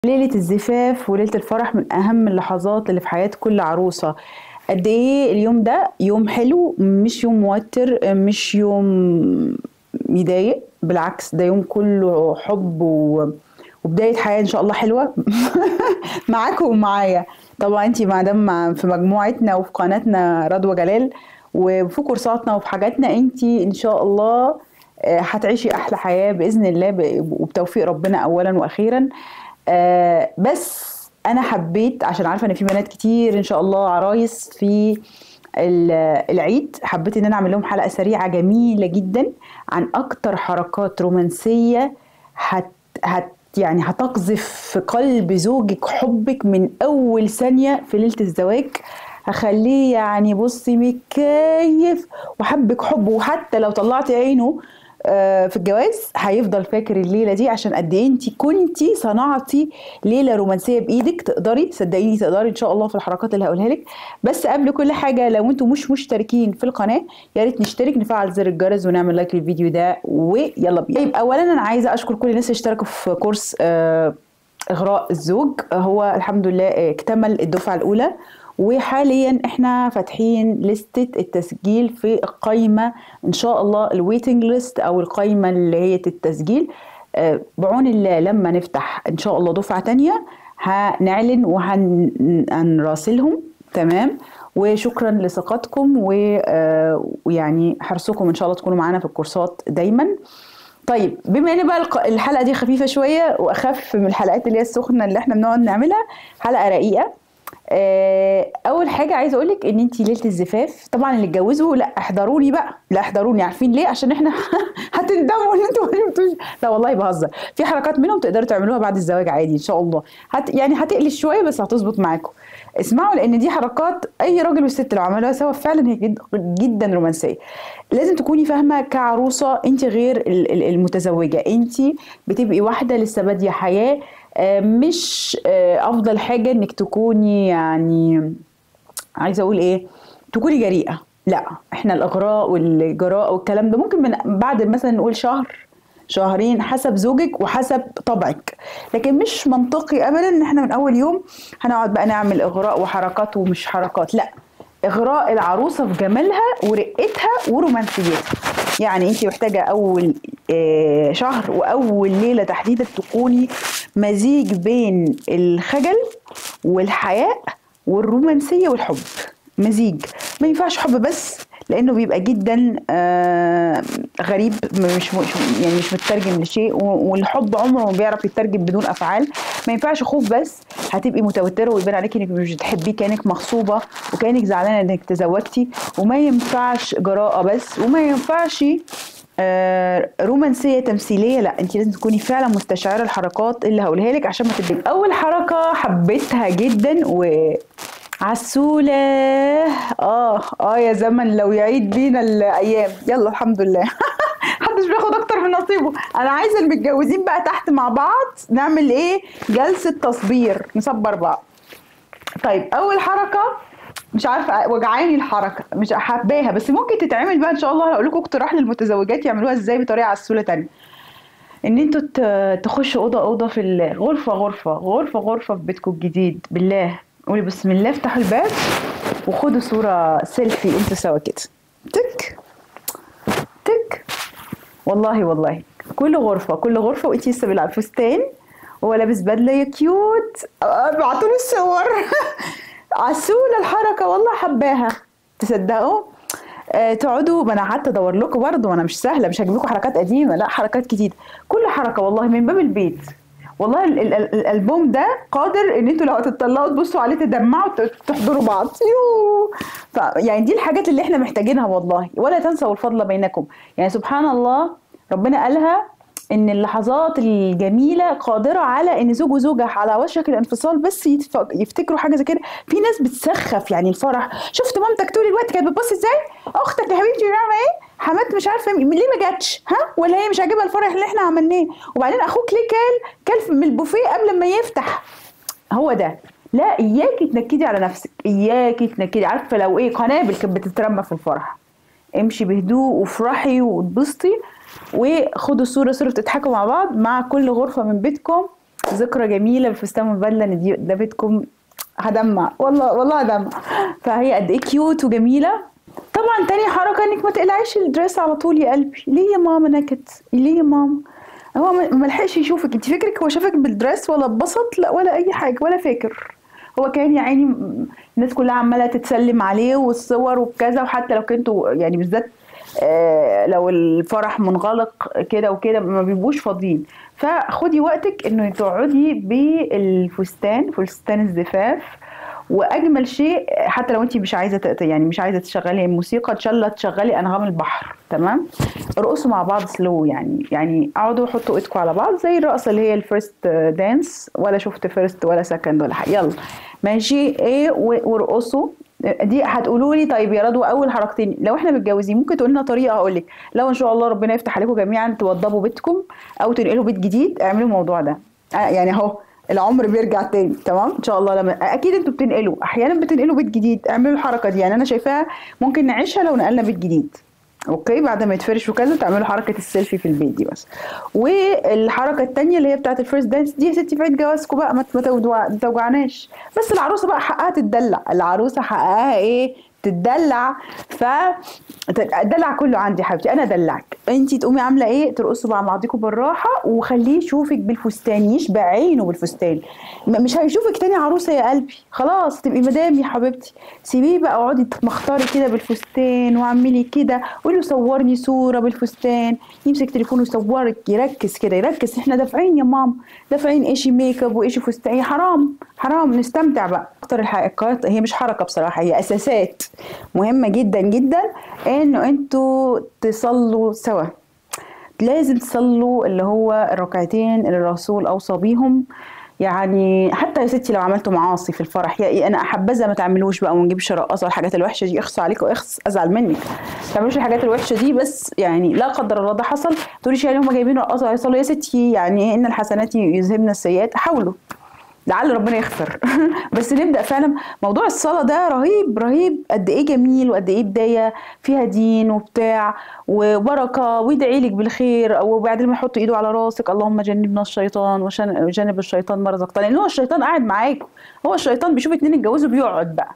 ليلة الزفاف وليلة الفرح من أهم اللحظات اللي في حياة كل عروسة قد إيه اليوم ده يوم حلو مش يوم موتر مش يوم يضايق بالعكس ده يوم كله حب و... وبداية حياة إن شاء الله حلوة معاكم ومعايا طبعا انتي مادام في مجموعتنا وفي قناتنا رضوى جلال وفي كورساتنا وفي حاجاتنا انتي إن شاء الله آه، هتعيشي أحلى حياة بإذن الله ب- وبتوفيق ربنا أولا وأخيرا آه، بس انا حبيت عشان عارفه ان في بنات كتير ان شاء الله عرايس في ال- العيد حبيت ان انا اعمل لهم حلقه سريعه جميله جدا عن اكتر حركات رومانسيه هت هت يعني هتقذف في قلب زوجك حبك من اول ثانيه في ليله الزواج هخليه يعني بصي متكيف وحبك حبه وحتى لو طلعتي عينه آه، في الجواز هيفضل فاكر الليله دي عشان قد ايه انت كنتي صنعتي ليله رومانسيه بايدك تقدري صدقيني تقدري ان شاء الله في الحركات اللي هقولها لك بس قبل كل حاجه لو انتم مش مشتركين في القناه يا ريت نشترك نفعل زر الجرس ونعمل لايك للفيديو ده ويلا بينا طيب اولا انا عايزه اشكر كل الناس اللي اشتركوا في كورس آه، اغراء الزوج هو الحمد لله اكتمل الدفعه الاولى وحاليا احنا فاتحين لستة التسجيل في القايمة ان شاء الله الويتنج ليست او القايمة اللي هي التسجيل آه، بعون الله لما نفتح ان شاء الله دفعة تانية هنعلن وهنراسلهم تمام وشكرا لثقتكم و- آه، ويعني حرصكم ان شاء الله تكونوا معانا في الكورسات دايما طيب بما ان بقى الق- الحلقه دي خفيفه شويه واخف من الحلقات اللي هي السخنه اللي احنا بنقعد نعملها حلقه رقيقه آه، اول حاجه عايزه اقول لك ان انت ليله الزفاف طبعا اللي اتجوزوا لا احضروني بقى لا احضروني عارفين ليه عشان احنا هتندموا ان انتوا ما جبتوش لا والله بهزر في حركات منهم تقدروا تعملوها بعد الزواج عادي ان شاء الله هت يعني هتقلش شويه بس هتظبط معاكم اسمعوا لان دي حركات اي راجل والست لو عملوها سوا فعلا هي جد جدا رومانسيه لازم تكوني فاهمه كعروسه انت غير ال- ال- المتزوجه انت بتبقي واحده لسه باديه حياه آه، مش آه، افضل حاجه انك تكوني يعني عايزه اقول ايه تكوني جريئه لا احنا الاغراء والجراءه والكلام ده ممكن من بعد مثلا نقول شهر شهرين حسب زوجك وحسب طبعك لكن مش منطقي ابدا ان احنا من اول يوم هنقعد بقى نعمل اغراء وحركات ومش حركات لا اغراء العروسه في جمالها ورقتها ورومانسيتها يعني انت محتاجه اول آه، شهر واول ليله تحديدا تكوني مزيج بين الخجل والحياء والرومانسيه والحب مزيج ما ينفعش حب بس لانه بيبقى جدا آه، غريب مش مش يعني مش مترجم لشيء و- والحب عمره ما بيعرف يترجم بدون افعال ما ينفعش خوف بس هتبقي متوتره ويبان عليكي انك مش بتحبيه كانك مغصوبه وكانك زعلانه انك تزوجتي وما ينفعش جراءه بس وما ينفعش آه، رومانسيه تمثيليه لا انت لازم تكوني فعلا مستشعره الحركات اللي هقولها لك عشان ما تبقي اول حركه حبيتها جدا و عسولة اه اه يا زمن لو يعيد بينا الايام يلا الحمد لله محدش بياخد اكتر من نصيبه انا عايزه المتجوزين بقى تحت مع بعض نعمل ايه جلسه تصبير نصبر بعض طيب اول حركه مش عارفه وجعاني الحركه مش حباها بس ممكن تتعمل بقى ان شاء الله هقول لكم اقتراح للمتزوجات يعملوها ازاي بطريقه عسوله تانية ان انتوا ت- تخشوا اوضه اوضه في ال- غرفه غرفه غرفه غرفه في بيتكم الجديد بالله قولي بسم الله افتحوا الباب وخدوا صوره سيلفي انتوا سوا كده تك تك والله والله كل غرفه كل غرفه وانت لسه بيلعب فستان وهو لابس بدله يا كيوت ابعتوا له الصور عسوله الحركه والله حباها تصدقوا آه، تقعدوا ما انا قعدت ادور لكم برضه انا مش سهله مش هجيب لكم حركات قديمه لا حركات جديده كل حركه والله من باب البيت والله ال- ال- ال- الالبوم ده قادر ان انتوا لو هتطلعوا تبصوا عليه تدمعوا ت- تحضروا بعض يو ف يعني دي الحاجات اللي احنا محتاجينها والله ولا تنسوا الفضل بينكم يعني سبحان الله ربنا قالها ان اللحظات الجميله قادره على ان زوج وزوجه على وشك الانفصال بس يتف- يفتكروا حاجه زي كده في ناس بتسخف يعني الفرح شفت مامتك طول الوقت كانت بتبص ازاي اختك يا حبيبتي بتعمل ايه حمات مش عارفه مين- ليه ما جاتش ها ولا هي مش عاجبها الفرح اللي احنا عملناه وبعدين اخوك ليه كل كل من البوفيه قبل ما يفتح هو ده لا اياكي تنكدي على نفسك اياكي تنكدي عارفه لو ايه قنابل كانت بتترمى في الفرح امشي بهدوء وافرحي واتبسطي وخدوا صوره صوره تضحكوا مع بعض مع كل غرفه من بيتكم ذكرى جميله بفستان البدله ان دي ده بيتكم هدمع والله والله هدمع فهي قد ايه كيوت وجميله طبعا تاني حركه انك ما تقلعيش الدريس على طول يا قلبي ليه يا ماما نكت ليه يا ماما هو ما لحقش يشوفك انت فكرك هو شافك بالدريس ولا اتبسط لا ولا اي حاجه ولا فاكر هو كان يا عيني الناس كلها عماله تتسلم عليه والصور وكذا وحتى لو كنتوا يعني بالذات آه، لو الفرح منغلق كده وكده ما بيبقوش فاضيين فخدي وقتك انه تقعدي بالفستان فستان الزفاف واجمل شيء حتى لو انت مش عايزه يعني مش عايزه تشغلي موسيقى ان شاء الله تشغلي انغام البحر تمام ارقصوا مع بعض سلو يعني يعني اقعدوا حطوا ايدكم على بعض زي الرقصه اللي هي الفيرست دانس ولا شفت فيرست ولا سكند ولا حاجه يلا ماشي ايه وارقصوا دي هتقولوا لي طيب يا رضوى اول حركتين لو احنا متجوزين ممكن تقول لنا طريقه اقول لك لو ان شاء الله ربنا يفتح عليكم جميعا توضبوا بيتكم او تنقلوا بيت جديد اعملوا الموضوع ده آه، يعني اهو العمر بيرجع تاني تمام ان شاء الله لما اكيد انتوا بتنقلوا احيانا بتنقلوا بيت جديد اعملوا الحركه دي يعني انا شايفاها ممكن نعيشها لو نقلنا بيت جديد اوكي بعد ما يتفرش وكذا تعملوا حركه السيلفي في البيت دي بس والحركه الثانيه اللي هي بتاعه الفيرست دانس دي يا ستي في عيد جوازكم بقى ما توجعناش بس العروسه بقى حقها تتدلع العروسه حقها ايه تدلع ف الدلع كله عندي حبيبتي انا ادلعك انت تقومي عامله ايه ترقصوا مع بعضكم بالراحه وخليه يشوفك بالفستان يشبع عينه بالفستان مش هيشوفك تاني عروسه يا قلبي خلاص تبقي مدام يا حبيبتي سيبيه بقى اقعدي تمختاري كده بالفستان واعملي كده قولي له صورني صوره بالفستان يمسك تليفونه يصورك يركز كده يركز احنا دافعين يا ماما دافعين ايشي ميك اب وايشي فستان حرام حرام نستمتع بقى اكتر الحركات هي مش حركه بصراحه هي اساسات مهمه جدا جدا انه انتوا تصلوا سوا لازم تصلوا اللي هو الركعتين اللي الرسول اوصى بيهم يعني حتى يا ستي لو عملتوا معاصي في الفرح يا إيه انا احبذا ما تعملوش بقى وما نجيبش رقاصه الحاجات الوحشه دي اخص عليكم اخص ازعل منك ما تعملوش الحاجات الوحشه دي بس يعني لا قدر الله ده حصل تقوليش يعني هم جايبين رقاصه يصلوا يا ستي يعني ان الحسنات يذهبن السيئات حاولوا لعل ربنا يغفر بس نبدا فعلا موضوع الصلاه ده رهيب رهيب قد ايه جميل وقد ايه بدايه فيها دين وبتاع وبركه ويدعي لك بالخير وبعدين ما يحط ايده على راسك اللهم جنبنا الشيطان وجنب الشيطان ما رزقتنا لان هو الشيطان قاعد معاكم هو الشيطان بيشوف اتنين اتجوزوا بيقعد بقى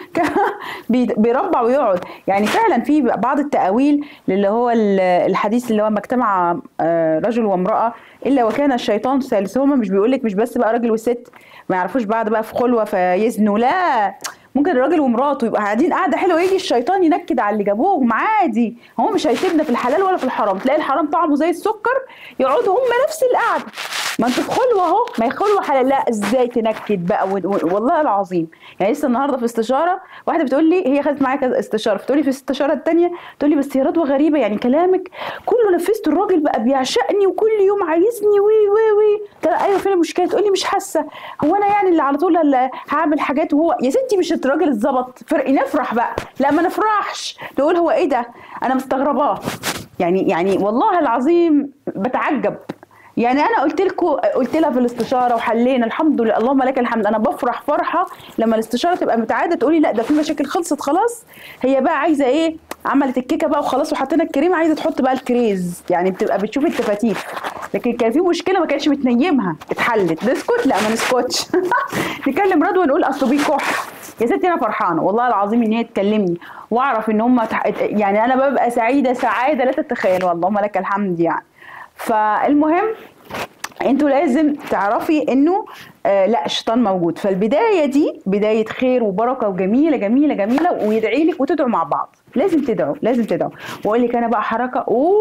بيربع ويقعد يعني فعلا في بعض التاويل اللي هو الحديث اللي هو ما اجتمع آه، رجل وامراه الا وكان الشيطان ثالثهما مش بيقول لك مش بس بقى راجل وست ما يعرفوش بعض بقى في خلوه فيزنوا لا ممكن الراجل ومراته يبقوا قاعدين قاعده حلوه يجي الشيطان ينكد على اللي جابوهم عادي هو مش هيسيبنا في الحلال ولا في الحرام تلاقي الحرام طعمه زي السكر يقعدوا هم نفس القعده ما انت في خلوه اهو ما هي خلوه حلال لا ازاي تنكد بقى والله العظيم يعني لسه النهارده في استشاره واحده بتقول لي هي خدت معايا كذا استشاره فتقول لي في الاستشاره الثانيه تقول لي بس يا رضوى غريبه يعني كلامك كله نفذته الراجل بقى بيعشقني وكل يوم عايزني وي وي وي ايوه فين المشكله تقول لي مش حاسه هو انا يعني اللي على طول اللي هعمل حاجات وهو يا ستي مش الراجل اتظبط فرق نفرح بقى لا ما نفرحش تقول هو ايه ده انا مستغرباه يعني يعني والله العظيم بتعجب يعني انا قلت لكم قلت لها في الاستشاره وحلينا الحمد لله اللهم لك الحمد انا بفرح فرحه لما الاستشاره تبقى متعاده تقولي لا ده في مشاكل خلصت خلاص هي بقى عايزه ايه عملت الكيكه بقى وخلاص وحطينا الكريم عايزه تحط بقى الكريز يعني بتبقى بتشوف التفاتيف لكن كان في مشكله ما كانتش بتنيمها اتحلت نسكت لا ما نسكتش نكلم رضوى نقول اصله بيكح يا ستي انا فرحانه والله العظيم ان هي تكلمني واعرف ان هم تح... يعني انا ببقى سعيده سعاده لا تتخيل اللهم لك الحمد يعني فالمهم انتوا لازم تعرفي انه آه لا الشيطان موجود فالبدايه دي بدايه خير وبركه وجميله جميله جميله ويدعي لك وتدعوا مع بعض لازم تدعوا لازم تدعوا واقول لك انا بقى حركه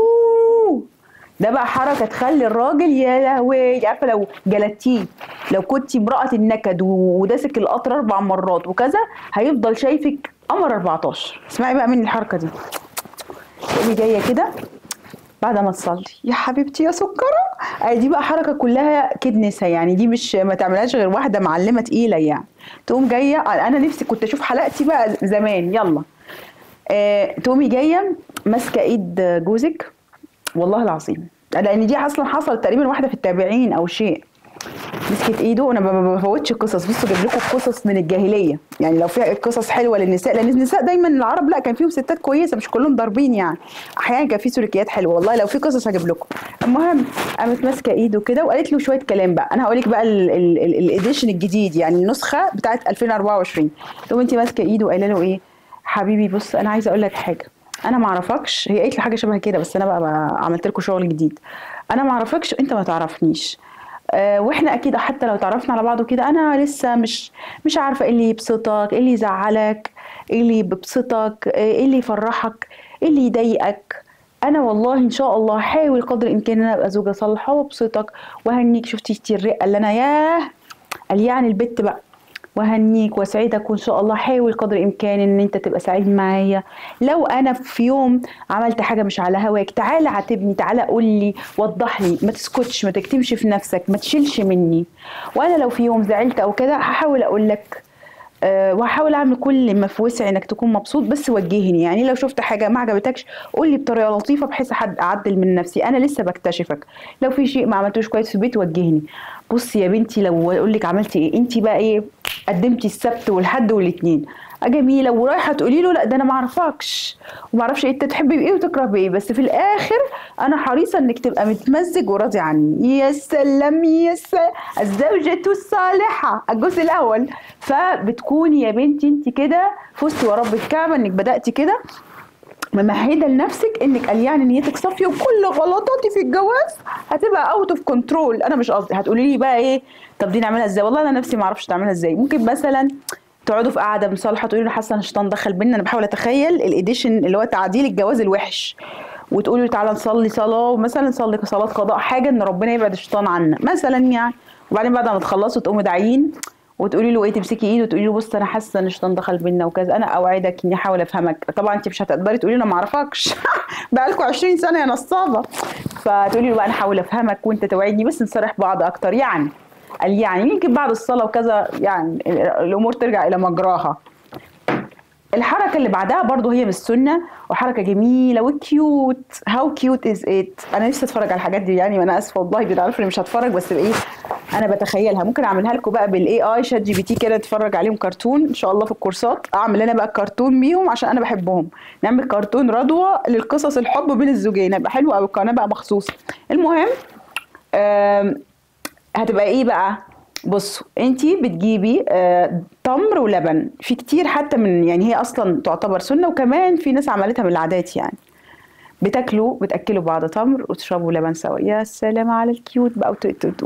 اوه ده بقى حركه تخلي الراجل يا لهوي عارفه لو جلدتيه لو كنتي امراه النكد وداسك القطر اربع مرات وكذا هيفضل شايفك قمر 14 اسمعي بقى مني الحركه دي تقومي جايه كده بعد ما تصلي يا حبيبتي يا سكره دي بقى حركه كلها كدنسه يعني دي مش ما تعملهاش غير واحده معلمه تقيله يعني تقوم جايه انا نفسي كنت اشوف حلقتي بقى زمان يلا آه، تقومي جايه ماسكه ايد جوزك والله العظيم لان دي اصلا حصلت تقريبا واحده في التابعين او شيء مسكت ايده انا ما ما بفوتش قصص بصوا جايب لكم قصص من الجاهليه يعني لو في قصص حلوه للنساء لان النساء دايما العرب لا كان فيهم ستات كويسه مش كلهم ضاربين يعني احيانا كان في سلوكيات حلوه والله لو في قصص هجيب لكم المهم قامت ماسكه ايده كده وقالت له شويه كلام بقى انا هقول لك بقى الاديشن الجديد يعني النسخه بتاعت 2024 تقوم انت ماسكه ايده وقايله له ايه حبيبي بص انا عايزه اقول لك حاجه انا ما اعرفكش هي قالت لي حاجه شبه كده بس انا بقى, بقى عملت لكم شغل جديد انا ما اعرفكش انت ما تعرفنيش آه، واحنا اكيد حتى لو تعرفنا على بعض كده انا لسه مش مش عارفه ايه اللي يبسطك ايه اللي يزعلك ايه اللي يبسطك ايه اللي يفرحك ايه اللي يضايقك انا والله ان شاء الله هحاول قدر الامكان ان انا ابقى زوجه صالحه وابسطك وهنيك شفتي الرقه اللي انا ياه قال يعني البت بقى وهنيك واسعدك وان شاء الله حاول قدر الامكان ان انت تبقى سعيد معايا لو انا في يوم عملت حاجه مش على هواك تعالى عاتبني تعالى قول لي وضح لي ما تسكتش ما تكتمش في نفسك ما تشيلش مني وانا لو في يوم زعلت او كده هحاول اقول لك أه وهحاول اعمل كل ما في وسعي انك تكون مبسوط بس وجهني يعني لو شفت حاجه ما عجبتكش قول لي بطريقه لطيفه بحيث حد اعدل من نفسي انا لسه بكتشفك لو في شيء ما عملتوش كويس في البيت وجهني بصي يا بنتي لو اقول لك عملتي ايه انت بقى ايه قدمتي السبت والحد والاثنين جميله ورايحه تقولي له لا ده انا ما اعرفكش وما اعرفش انت تحبي بايه وتكره بايه بس في الاخر انا حريصه انك تبقى متمزج وراضي عني يا سلام يا سلام الزوجه الصالحه الجزء الاول فبتكوني يا بنتي انت كده فزتي ورب الكعبه انك بداتي كده ممهده لنفسك انك قال يعني نيتك صافيه وكل غلطاتي في الجواز هتبقى اوت اوف كنترول انا مش قصدي هتقولي لي بقى ايه طب دي نعملها ازاي والله انا نفسي ما اعرفش تعملها ازاي ممكن مثلا تقعدوا في قعده مصالحه تقولوا له حاسه ان الشيطان دخل بينا انا بحاول اتخيل الايديشن اللي هو تعديل الجواز الوحش وتقولوا له تعالى نصلي صلاه ومثلا نصلي صلاه قضاء حاجه ان ربنا يبعد الشيطان عنا مثلا يعني وبعدين بعد ما تخلصوا تقوموا داعيين وتقولي له ايه تمسكي ايده وتقولي له بص انا حاسه ان الشيطان دخل بينا وكذا انا اوعدك اني احاول افهمك طبعا انت مش هتقدري تقولي له ما اعرفكش بقالكم 20 سنه يا نصابه فتقولي له بقى انا احاول افهمك وانت توعدني بس نصارح بعض اكتر يعني قال يعني يمكن بعد الصلاه وكذا يعني الامور ترجع الى مجراها الحركه اللي بعدها برضو هي من السنه وحركه جميله وكيوت هاو كيوت از ات انا نفسي اتفرج على الحاجات دي يعني وانا اسفه والله كده عارفه مش هتفرج بس بايه انا بتخيلها ممكن اعملها لكم بقى بالاي اي شات جي بي تي كده اتفرج عليهم كرتون ان شاء الله في الكورسات اعمل انا بقى كرتون بيهم عشان انا بحبهم نعمل كرتون رضوى للقصص الحب بين الزوجين هيبقى حلو قوي القناه بقى مخصوصه المهم هتبقى ايه بقى بصوا انتي بتجيبي آه تمر ولبن في كتير حتى من يعني هي اصلا تعتبر سنه وكمان في ناس عملتها من العادات يعني بتاكلوا بتاكلوا بعض تمر وتشربوا لبن سوا يا سلام على الكيوت بقى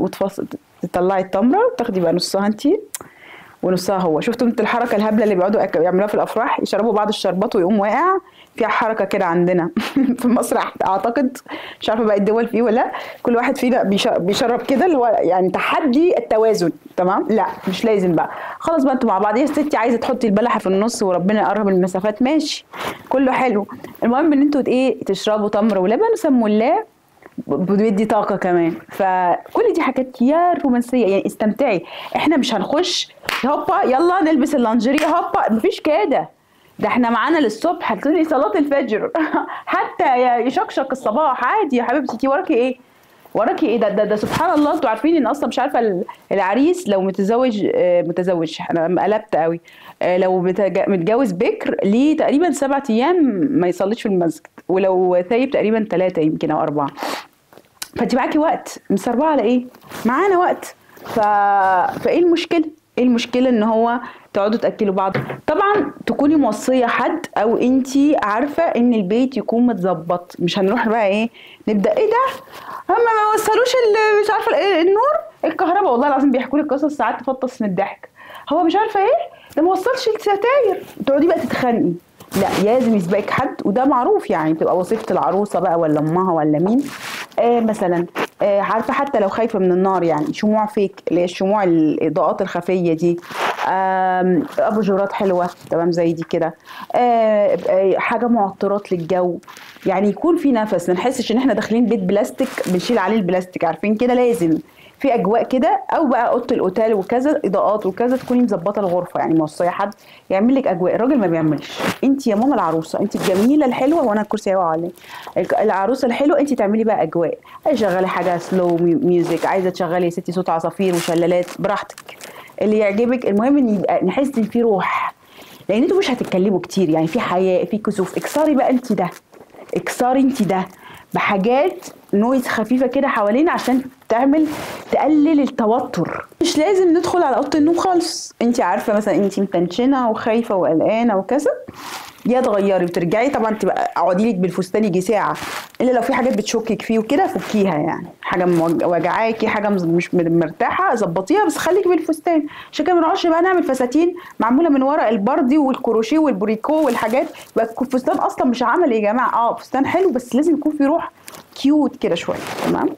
وتطلعي التمره وتاخدي بقى نصها انتي ونصها هو شفتوا انت الحركه الهبله اللي بيقعدوا يعملوها في الافراح يشربوا بعض الشربات ويقوم واقع فيها حركه كده عندنا في مصر اعتقد مش عارفه بقى الدول فيه ولا كل واحد فينا بيشرب كده اللي هو يعني تحدي التوازن تمام لا مش لازم بقى خلاص بقى انتوا مع بعض يا ستي عايزه تحطي البلحه في النص وربنا يقرب المسافات ماشي كله حلو المهم ان انتوا ايه تشربوا تمر ولبن وسموا الله بيدي طاقه كمان فكل دي حاجات يا رومانسيه يعني استمتعي احنا مش هنخش هوبا يلا نلبس اللانجيري هوبا مفيش كده ده احنا معانا للصبح هتقولي صلاه الفجر حتى يشقشق الصباح عادي يا حبيبتي انت وراكي ايه وراكي ايه ده, ده ده سبحان الله انتوا عارفين ان اصلا مش عارفه العريس لو متزوج متزوج انا قلبت قوي لو متجوز بكر ليه تقريبا سبعة ايام ما يصليش في المسجد ولو ثايب تقريبا ثلاثه يمكن او اربعه فانت معاكي وقت مسربعه على ايه معانا وقت ف... فايه المشكله ايه المشكله ان هو تقعدوا تاكلوا بعض طبعا تكوني موصيه حد او انت عارفه ان البيت يكون متظبط مش هنروح بقى ايه نبدا ايه ده هم ما وصلوش مش عارفه النور الكهرباء والله العظيم بيحكوا لي قصص ساعات تفطس من الضحك هو مش عارفه ايه ده ما وصلش الستاير تقعدي بقى تتخانقي لا لازم يسبقك حد وده معروف يعني تبقى وظيفه العروسه بقى ولا امها ولا مين آه مثلا آه عارفه حتى لو خايفه من النار يعني شموع فيك اللي هي الشموع الاضاءات الخفيه دي آه اباجورات حلوه تمام زي دي كده آه حاجه معطرات للجو يعني يكون في نفس ما نحسش ان احنا داخلين بيت بلاستيك بنشيل عليه البلاستيك عارفين كده لازم في اجواء كده او بقى اوضه الاوتيل وكذا اضاءات وكذا تكوني مظبطه الغرفه يعني موصيه حد يعمل لك اجواء الراجل ما بيعملش انت يا ماما العروسه انت الجميله الحلوه وانا الكرسي هيقع عليه العروسه الحلوه انت تعملي بقى اجواء عايزه تشغلي حاجه سلو ميوزك عايزه تشغلي يا ستي صوت عصافير وشلالات براحتك اللي يعجبك المهم ان يبقى نحس ان في روح لان انتوا مش هتتكلموا كتير يعني في حياء في كسوف اكسري بقى انت ده اكسري انت ده بحاجات نويز خفيفه كده حوالينا عشان تعمل تقلل التوتر مش لازم ندخل على اوضه النوم خالص انت عارفه مثلا انت متنشنه وخايفه وقلقانه وكذا يا تغيري وترجعي طبعا تبقى اقعدي لك بالفستان يجي ساعه الا لو في حاجات بتشكك فيه وكده فكيها يعني حاجه وجعاكي حاجه مش مرتاحه ظبطيها بس خليكي بالفستان عشان كده ما نقعدش بقى نعمل فساتين معموله من ورق البردي والكروشيه والبوريكو والحاجات يبقى الفستان اصلا مش عمل يا جماعه اه فستان حلو بس لازم يكون في روح كيوت كده شويه تمام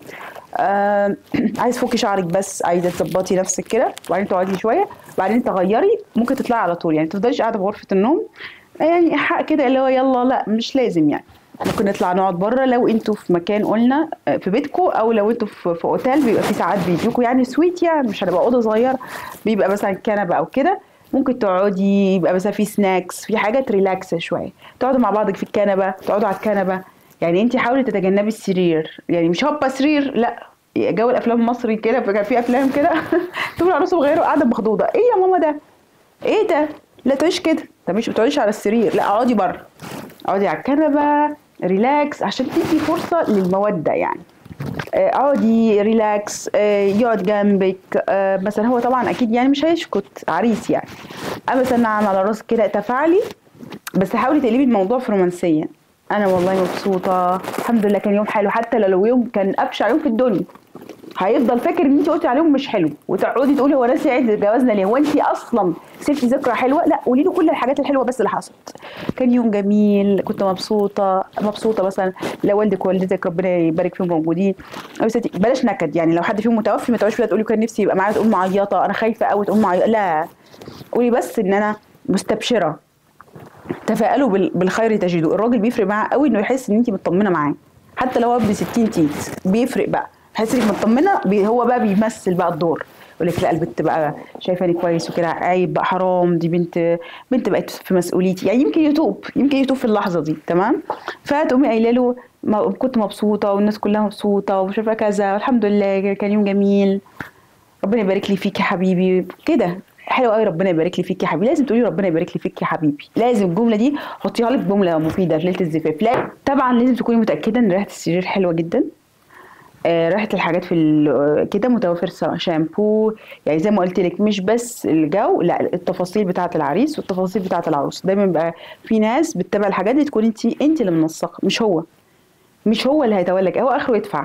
آه عايز تفكي شعرك بس عايزه تظبطي نفسك كده وبعدين تقعدي شويه وبعدين تغيري ممكن تطلعي على طول يعني ما تفضليش قاعده في غرفه النوم يعني حق كده اللي هو يلا لا مش لازم يعني ممكن نطلع نقعد بره لو انتوا في مكان قلنا آه، في بيتكم او لو انتوا في, في اوتيل بيبقى في ساعات بيديكوا يعني سويت يعني مش هنبقى اوضه صغيره بيبقى مثلا كنبه او كده ممكن تقعدي يبقى مثلا في سناكس في حاجه تريلاكس شويه تقعدوا مع بعضك في الكنبه تقعدوا على الكنبه يعني انت حاولي تتجنبي السرير يعني مش هوبا سرير لا جو الافلام المصري كده كان في افلام كده تقول عروسه صغيره وقاعده مخضوضه ايه يا ماما ده ايه ده لا تعيش كده ده مش بتقعديش على السرير لا اقعدي بره اقعدي على الكنبه ريلاكس عشان تدي فرصه للموده يعني آه، اقعدي ريلاكس آه، يقعد جنبك آه، مثلا هو طبعا اكيد يعني مش هيسكت عريس يعني مثلا نعم على راسك كده تفاعلي بس حاولي تقلبي الموضوع في رومانسيه انا والله مبسوطه الحمد لله كان يوم حلو حتى لو يوم كان ابشع يوم في الدنيا هيفضل فاكر ان انت قلتي عليهم مش حلو وتقعدي تقولي هو ناسي عيد جوازنا ليه هو انت اصلا سبتي ذكرى حلوه لا قولي له كل الحاجات الحلوه بس اللي حصلت كان يوم جميل كنت مبسوطه مبسوطه مثلا لو والدك ووالدتك ربنا يبارك فيهم موجودين بلاش نكد يعني لو حد فيهم متوفي ما تقعديش فيها تقولي كان نفسي يبقى معايا تقوم معيطه انا خايفه قوي تقوم معيطه لا قولي بس ان انا مستبشره تفائلوا بالخير تجدوا الراجل بيفرق معاه قوي انه يحس ان انت مطمنه معاه حتى لو هو ب 60 تيت بيفرق بقى تحس انك مطمنه بي هو بقى بيمثل بقى الدور يقول لك لا البنت بقى شايفاني كويس وكده عيب بقى حرام دي بنت بنت بقت في مسؤوليتي يعني يمكن يتوب يمكن يتوب في اللحظه دي تمام فتقومي قايله له كنت مبسوطه والناس كلها مبسوطه وشايفه كذا والحمد لله كان يوم جميل ربنا يبارك لي فيك يا حبيبي كده حلو قوي ربنا يبارك لي فيك يا حبيبي لازم تقولي ربنا يبارك لي فيك يا حبيبي لازم الجمله دي حطيها لك جمله مفيده في ليله الزفاف لا طبعا لازم تكوني متاكده ان ريحه السرير حلوه جدا آه ريحه الحاجات في كده متوفر شامبو يعني زي ما قلت لك مش بس الجو لا التفاصيل بتاعه العريس والتفاصيل بتاعه العروس دايما بقى في ناس بتتابع الحاجات دي تكون انت انت اللي منسقه مش هو مش هو اللي هيتولى هو اخره يدفع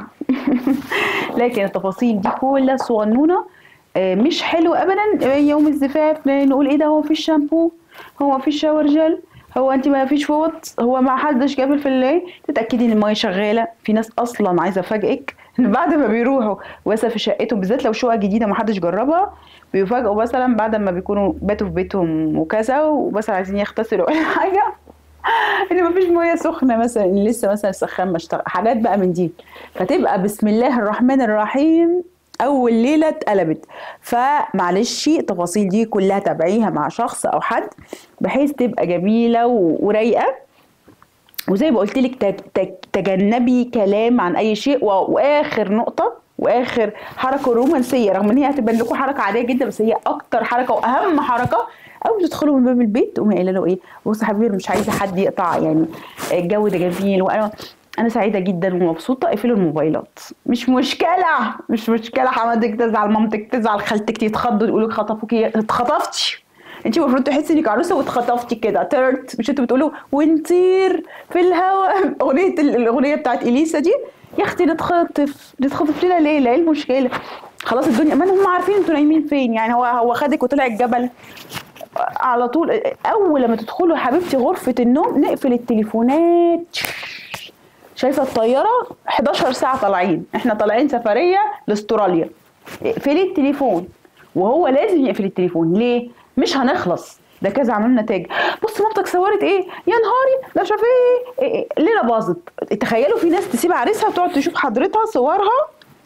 لكن التفاصيل دي كلها صغنونه آه، مش حلو ابدا آه، يوم الزفاف نقول ايه ده هو في شامبو هو في شاور جل هو انت ما فيش فوط هو ما حدش قابل في الليل تتاكدي ان الميه شغاله في ناس اصلا عايزه افاجئك بعد ما بيروحوا مثلا في شقتهم بالذات لو شقه جديده ما حدش جربها بيفاجئوا مثلا بعد ما بيكونوا باتوا في بيتهم وكذا ومثلا عايزين يغتسلوا ولا حاجه ان ما فيش ميه سخنه مثلا ان لسه مثلا السخان ما اشتغل حاجات بقى من دي فتبقى بسم الله الرحمن الرحيم اول ليله اتقلبت فمعلش التفاصيل دي كلها تابعيها مع شخص او حد بحيث تبقى جميله ورايقه وزي ما قلت لك تجنبي كلام عن اي شيء واخر نقطه واخر حركه رومانسيه رغم ان هي هتبان لكم حركه عاديه جدا بس هي اكتر حركه واهم حركه اول ما تدخلوا من باب البيت تقومي قايله له ايه بص يا حبيبي مش عايزه حد يقطع يعني الجو ده جميل وانا انا سعيده جدا ومبسوطه اقفلوا الموبايلات مش مشكله مش مشكله حماتك تزعل مامتك تزعل خالتك يتخضوا يقولوا خطفوكي اتخطفتي انت المفروض تحسي انك عروسه واتخطفتي كده ترت مش انتوا بتقولوا ونطير في الهواء اغنيه الاغنيه بتاعت اليسا دي يا اختي نتخطف نتخطف لنا ليه ايه المشكله خلاص الدنيا ما هم عارفين انتوا نايمين فين يعني هو هو خدك وطلع الجبل على طول اول لما تدخلوا حبيبتي غرفه النوم نقفل التليفونات شايفه الطياره 11 ساعه طالعين احنا طالعين سفريه لاستراليا اقفلي التليفون وهو لازم يقفل التليفون ليه مش هنخلص ده كذا عملنا تاج بص مامتك صورت ايه يا نهاري ده مش عارفه ايه, إيه, إيه. الليله باظت تخيلوا في ناس تسيب عريسها وتقعد تشوف حضرتها صورها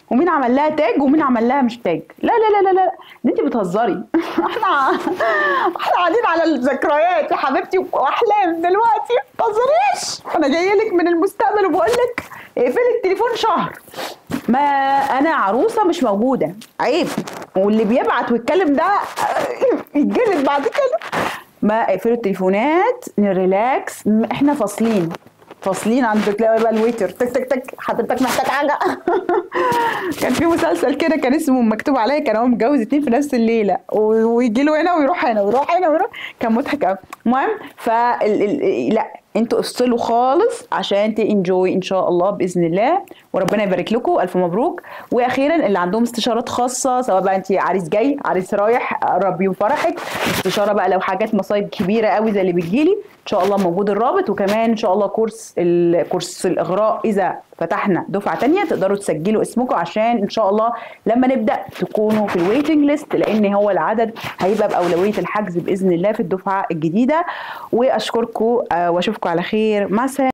ومين عمل لها تاج ومين عمل لها مش تاج لا لا لا لا لا دي انت بتهزري احنا احنا قاعدين على الذكريات يا حبيبتي واحلام دلوقتي ما تهزريش انا جايه لك من المستقبل وبقول لك اقفلي التليفون شهر ما انا عروسه مش موجوده عيب واللي بيبعت ويتكلم ده يتجلد بعد كده ما اقفلوا التليفونات نريلاكس م- احنا فاصلين فاصلين عند تلاقي بقى الويتر تك تك تك حضرتك محتاج حاجه كان في مسلسل كده كان اسمه مكتوب عليه كان هو متجوز اتنين في نفس الليله و- ويجي له هنا ويروح هنا ويروح هنا ويروح كان مضحك قوي المهم ف لا انتوا افصلوا خالص عشان تنجوي ان شاء الله باذن الله وربنا يبارك لكم الف مبروك واخيرا اللي عندهم استشارات خاصه سواء بقى انت عريس جاي عريس رايح ربي يفرحك استشاره بقى لو حاجات مصايب كبيره قوي زي اللي بتجيلي ان شاء الله موجود الرابط وكمان ان شاء الله كورس ال- كورس الاغراء اذا فتحنا دفعه تانية تقدروا تسجلوا اسمكم عشان ان شاء الله لما نبدا تكونوا في الويتنج ليست لان هو العدد هيبقى باولويه الحجز باذن الله في الدفعه الجديده واشكركم آه، واشوفكم على خير مع السلامه